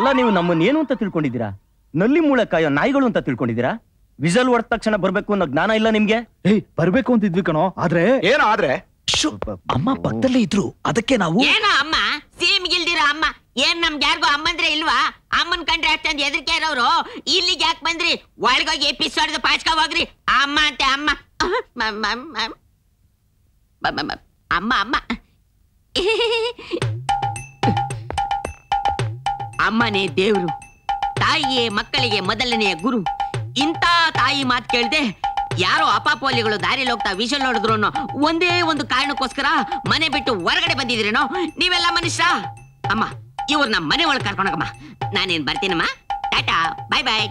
ಅಲ್ಲ ನೀವು ನಮ್ಮನ್ನ ಏನು ಅಂತ ತಿಳ್ಕೊಂಡಿದ್ದೀರಾ ನಲ್ಲಿ ಮೂಳೆ ಕಾಯೋ ನಾಯಿಗಳು ಅಂತ ತಿಳ್ಕೊಂಡಿದ್ದೀರಾ ವಿಸಲ್ ಹೊಡೆದ ತಕ್ಷಣ ಬರ್ಬೇಕು ಅನ್ನೋ ಜ್ಞಾನ ಇಲ್ಲ ನಿಮ್ಗೆ ಏಯ್ ಬರ್ಬೇಕು ಅಂತಿದ್ವಿ ಕಣೋ ಆದ್ರೆ ಏನೋ ಆದ್ರೆ ಅಮ್ಮ ಪಕ್ಕದಲ್ಲೇ ಇದ್ರು ಅದಕ್ಕೆ ನಾವು ಏನೋ ಅಮ್ಮ ಸಿಎಂ ಗಿಲ್ದಿರೋ ಅಮ್ಮ ಏನ್ ನಮ್ಗೆ ಯಾರಿಗೂ ಅಮ್ಮಂದ್ರೆ ಇಲ್ವಾ ಅಮ್ಮನ್ ಕಂಡ್ರೆ ಅಷ್ಟೊಂದು ಹೆದರಿಕೆ ಇರೋರು ಇಲ್ಲಿಗೆ ಯಾಕೆ ಬಂದ್ರಿ ಒಳಗೋಗಿ ಎಪಿಸೋಡ್ ಪಾಚ್ಕ ಹೋಗ್ರಿ ಅಮ್ಮ ಅಂತೆ ಅಮ್ಮ ಅಹ್, ಮ- ಮ- ಮ- ಮ- ಮ- ಮ- ಅಮ್ಮ ಅಮ್ಮ ಅಮ್ಮನೇ ದೇವ್ರು ತಾಯಿಯೇ ಮಕ್ಕಳಿಗೆ ಮೊದಲನೆಯ ಗುರು ಇಂಥ ತಾಯಿ ಮಾತು ಕೇಳ್ದೆ ಯಾರೋ ಅಪಾಪೋಲಿಗಳು ದಾರಿಲಿ ಹೋಗ್ತಾ ವಿಷಲ್ ನೋಡಿದ್ರು ಅನ್ನೋ ಒಂದೇ ಒಂದು ಕಾರಣಕ್ಕೋಸ್ಕರ ಮನೆ ಬಿಟ್ಟು ಹೊರಗಡೆ ಬಂದಿದ್ರೇನೋ ನೀವೆಲ್ಲ ಮನುಷ್ಯ ಅಮ್ಮ ಇವ್ರು ನಮ್ಮ ಮನೆ ಒಳಗೆ ಕರ್ಕೊಂಡೋಗಮ್ಮ ನಾನೇನ್ ಬರ್ತೀನಮ್ಮ ಟಾಟಾ ಬಾಯ್ ಬಾಯ್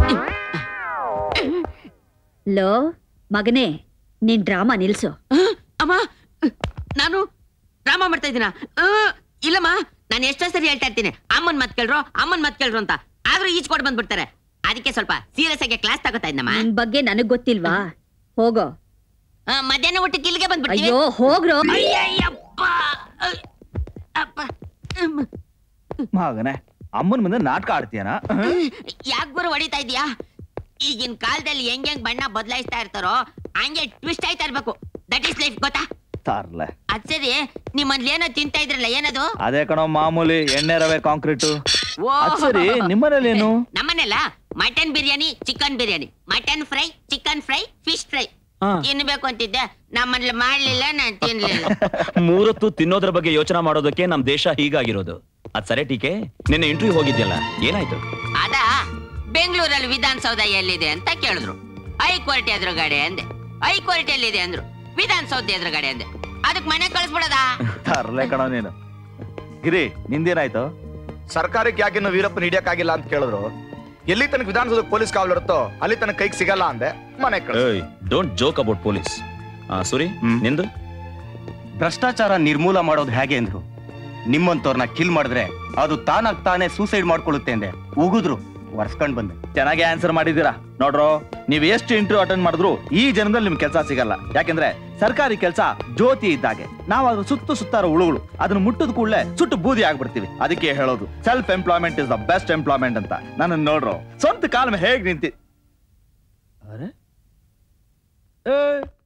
ಲೋ ಮಗನೇ ನಿನ್ ಡ್ರಾಮಾ ನಿಲ್ಸು ಅಮ್ಮ ನಾನು ಡ್ರಾಮಾ ಮಾಡ್ತಾ ಇದ್ದೀನ ಇಲ್ಲಮ್ಮ ನಾನು ಎಷ್ಟೋ ಸರಿ ಹೇಳ್ತಾ ಇರ್ತೀನಿ ಅಮ್ಮನ್ ಮತ್ ಕೇಳ್ರು ಅಮ್ಮನ್ ಮತ್ ಕೇಳ್ರು ಅಂತ ಆದ್ರೂ ಈಚ್ಕೊಡ್ ಬಂದ್ಬಿಡ್ತಾರೆ ಅದಕ್ಕೆ ಸ್ವಲ್ಪ ಸೀರಿಯಸ್ ಆಗಿ ಕ್ಲಾಸ್ ತಗೋತಾ ಇದ್ದಮ್ಮ ನಿನ್ ಬಗ್ಗೆ ನನಗ್ ಗೊತ್ತಿಲ್ವಾ ಹೋಗೋ ಆ, ಮಧ್ಯಾಹ್ನ ಊಟಕ್ಕೆ ಇಲ್ಲಿಗೆ ಬಂದ್ಬಿಡ್ತೀವಿ ಅಯ್ಯೋ ಹೋಗ್ರೋ ಅಯ್ಯಯ್ಯಪ್ಪ ಅಯ್, ಅಪ್ಪ ಹ್ಮ್. ಮಗನೇ ಅಮ್ಮನ ಮುಂದೆ ನಾಟಕ ಆಡ್ತೀಯನ ಯಾಕ್ ಗುರು ಹೊಡಿತಾ ಇದೀಯಾ ಈಗಿನ ಕಾಲದಲ್ಲಿ ಹೆಂಗ್ ಹೆಂಗ್ ಬಣ್ಣ ಬದಲಾಯಿಸ್ತಾ ಇರ್ತಾರೋ ಹಂಗೆ ಟ್ವಿಸ್ಟ್ ಆಯ್ತಾ ಇರ್ಬೇಕು ದಟ್ ಈಸ್ ಲೈಫ್ ಗೊತ್ತಾ ತಾರ್ಲೆ ಅದ್ ಸರಿ ನಿಮ್ಮಲ್ಲಿ ಏನೋ ತಿಂತಾ ಇದ್ರಲ್ಲ ಏನದು ಅದೇ ಕಣೋ ಮಾಮೂಲಿ ಎಣ್ಣೆ ರವೆ ಕಾಂಕ್ರೀಟು ಓ. ಅದ್ ಸರಿ ನಿಮ್ಮನೇಲಿ ಏನು ನಮ್ಮನೆಲ್ಲ mutton biryani chicken biryani mutton fry chicken fry fish fry ತಿನ್ಬೇಕು ಅಂತಿದ್ದೆ ನಮ್ಮಲ್ಲಿ ಮಾಡ್ಲಿಲ್ಲ ನಾನ್ ತಿನ್ಲಿಲ್ಲ ಮೂರೊತ್ತು ತಿನ್ನೋದ್ರ ಬಗ್ಗೆ ಯೋಚನೆ ಮಾಡೋದಕ್ಕೆ ನಮ್ ದೇಶ ಹೀಗಾಗಿರೋದು ಅದ್ ಸರಿ ಟೀಕೆ ನಿನ್ನೆ ಇಂಟರ್ವ್ಯೂ ಹೋಗಿದ್ಯಲ್ಲ ಏನಾಯ್ತು ಅದ ಬೆಂಗಳೂರಲ್ಲಿ ವಿಧಾನಸೌಧ ಎಲ್ಲಿದೆ ಅಂತ ಕೇಳಿದ್ರು ಹೈಕೋರ್ಟ್ ಎದುರುಗಡೆ ಅಂದೆ ಹೈಕೋರ್ಟ್ ಎಲ್ಲಿದೆ ಅಂದ್ರು ವಿಧಾನಸೌಧ ಎದುರುಗಡೆ ಅಂದೆ ಅದಕ್ ಮನೆ ಕಳಿಸ್ಬಿಡದಾ ತಾರ್ಲೆ ಕಣೋ ನೀನು ಗಿರಿ ನಿಂದೇನಾಯ್ತು ಸರ್ಕಾರಕ್ಕೆ ಯಾಕೆ ಇನ್ನು ವೀರಪ್ಪನ ಹಿಡಿಯಕ್ಕಾಗಿಲ್ಲ ಅಂತ ಕೇಳಿದ್ರು ಎಲ್ಲಿ ತನಕ ವಿಧಾನಸೌಧ ಪೊಲೀಸ್ ಕಾವಲು ಇರುತ್ತೋ ಅಲ್ಲಿ ತನಕ ಕೈಗೆ ಸಿಗಲ್ಲ ಅಂದೆ ಮನೆ ಕಳ್ಸ ಡೋಂಟ್ ಜೋಕ್ ಅಬೌಟ್ ಪೊಲೀಸ್ ಸುರಿ ಹ್ಮ್. ನಿಂದು ಭ್ರಷ್ಟಾಚಾರ ನಿರ್ಮೂಲ ಮಾಡೋದು ಹೇಗೆ ಅಂದ್ರು ನಿಮ್ಮಂತವ್ರನ್ನ ಕಿಲ್ ಮಾಡಿದ್ರೆ ಅದು ತಾನಾಗ್ ತಾನೇ ಸೂಸೈಡ್ ಮಾಡ್ಕೊಳ್ಳುತ್ತೆ ಅಂದೆ ಉಗಿದ್ರು ಒರ್ಸ್ಕೊಂಡ್ ಬಂದೆ ಚೆನ್ನಾಗಿ ಆನ್ಸರ್ ಮಾಡಿದ್ದೀರಾ ನೋಡ್ರೋ ನೀವ್ ಎಷ್ಟು ಇಂಟರ್ವ್ಯೂ ಅಟೆಂಡ್ ಮಾಡಿದ್ರು ಈ ಜನ್ಮದಲ್ಲಿ ನಿಮ್ ಕೆಲಸ ಸಿಗಲ್ಲ ಯಾಕೆಂದ್ರೆ ಸರ್ಕಾರಿ ಕೆಲಸ ಜ್ಯೋತಿ ಇದ್ದಾಗೆ ನಾವು ಅದ್ರ ಸುತ್ತು ಸುತ್ತಾರೋ ಹುಳುಗಳು ಅದನ್ನ ಮುಟ್ಟದ ಕೂಡಲೇ ಸುಟ್ಟು ಬೂದಿ ಆಗ್ಬಿಡ್ತೀವಿ ಅದಕ್ಕೆ ಹೇಳೋದು self employment is the best employment ಅಂತ ನನ್ನ ನೋಡ್ರೋ ಸ್ವಂತ ಕಾಲ ಹೇಗ್ ನಿಂತಿ ಅರೆ ಏ